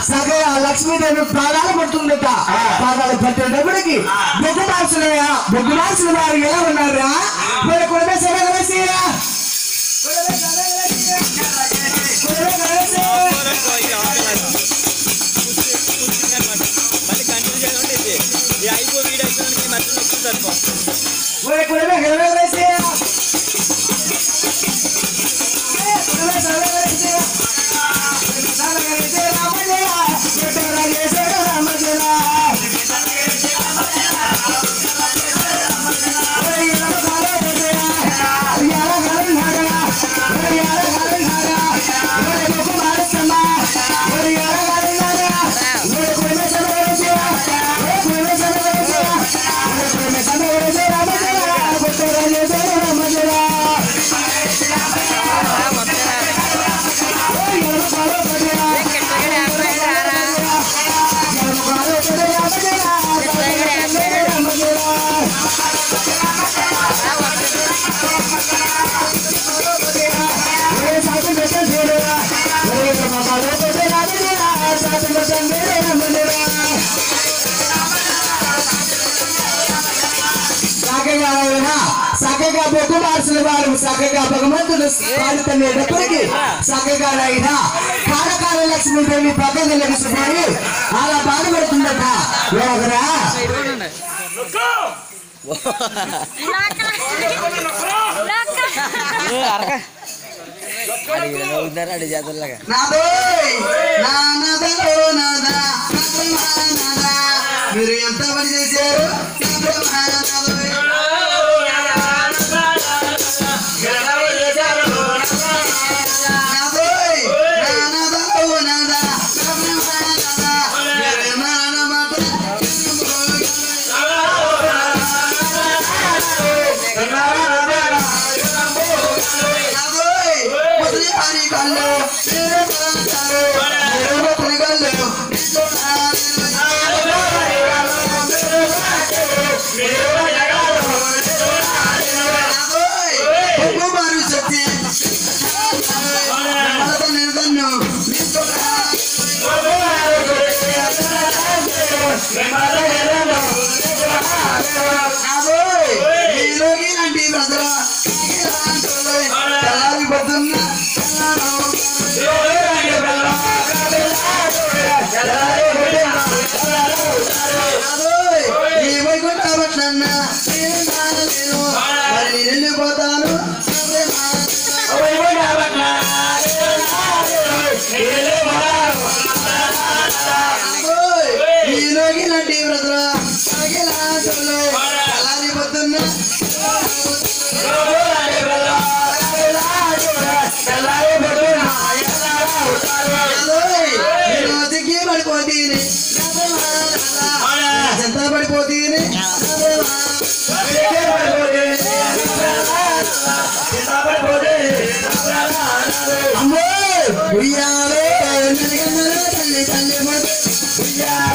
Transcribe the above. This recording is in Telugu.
సగ లక్ష్మీదేవి పాదాలు పడుతుందట పాదాలు పట్టేటప్పటికి బొగ్గు మార్చులు బొగ్గు మార్చులు వారు ఎలా ఉన్నారా మరి కుటుంబ సభ మళ్ళీ కంటిన్యూ చేయడం ఇది ఈ అయిపో వీడియో అయిపోయింది మధ్య నొక్కుతారు Voy con el eje, voy a చక్కగా అయినా చక్కగా బొగ్గు మార్చిన వారు చక్కగా భగవంతుడు పాడుతున్నప్పటికీ చక్కగా అయినా కారకాల లక్ష్మీదేవి పక్కన లక్ష్మీదేవి అలా బాధపడుతుందట ఎవరా అడి చేతుల్లాగా నాదోయ్ నానదలో నాదా నాదా మీరు ఎంత పని చేశారు నాదోయ్ నాదోయ్ నానదలో నాదా నాదా మీరు నానమాట నాదోయ్ ముద్రి హరి కల్లో మీరు మీరు ముద్రి కల్లో కుమారు శక్తి నిర్దన్ను ఇలాంటి బ్రదర తెల్లారి పొద్దున్న ఈ వైకుంఠ పట్లన్న మరి నేను వెళ్ళిపోతాను ఈలోకి లాంటి బ్రదర తెల్లారి పొద్దున్న నేను దిగి పడిపోతీని ఎంత పడిపోతీని అమ్మో ఉయ్యాలో తల్లి తల్లి పడి